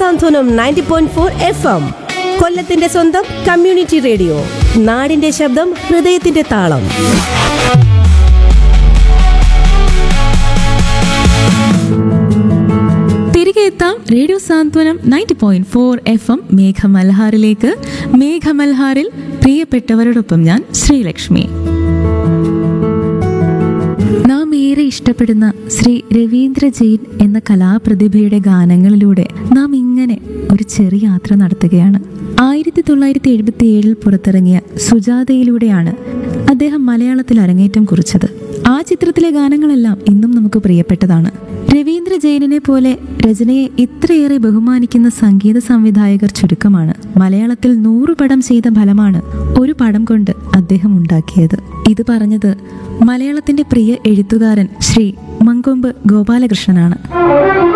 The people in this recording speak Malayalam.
സാന്ത്വനം ninety point four F M കൊല്ലത്തിന്റെ സ്വന്തം കമ്മ്യൂണിറ്റി റേഡിയോ നാടിന്റെ ശബ്ദം ഹൃദയത്തിന്റെ താളം തിരികെ എത്താം radio Santhwanam ninety point four F M മേഘമൽഹാറിലേക്ക് മേഘമൽഹാറിൽ പ്രിയപ്പെട്ടവരോടൊപ്പം ഞാൻ ശ്രീലക്ഷ്മി നാം ഏറെ ഇഷ്ടപ്പെടുന്ന ശ്രീ രവീന്ദ്ര ജെയിൻ എന്ന കലാപ്രതിഭയുടെ ഗാനങ്ങളിലൂടെ നാം ഇങ്ങനെ ഒരു ചെറിയ യാത്ര നടത്തുകയാണ് ആയിരത്തി തൊള്ളായിരത്തി എഴുപത്തി ഏഴിൽ പുറത്തിറങ്ങിയ സുജാതയിലൂടെയാണ് അദ്ദേഹം മലയാളത്തിൽ അരങ്ങേറ്റം കുറിച്ചത് ആ ചിത്രത്തിലെ ഗാനങ്ങളെല്ലാം ഇന്നും നമുക്ക് പ്രിയപ്പെട്ടതാണ് രവീന്ദ്ര ജെയിനിനെ പോലെ രചനയെ ഇത്രയേറെ ബഹുമാനിക്കുന്ന സംഗീത സംവിധായകർ ചുരുക്കമാണ് മലയാളത്തിൽ നൂറ് പടം ചെയ്ത ഫലമാണ് ഒരു പടം കൊണ്ട് അദ്ദേഹം ഉണ്ടാക്കിയത് ഇത് പറഞ്ഞത് മലയാളത്തിന്റെ പ്രിയ എഴുത്തുകാരൻ ശ്രീ മങ്കൊമ്പ് ഗോപാലകൃഷ്ണനാണ്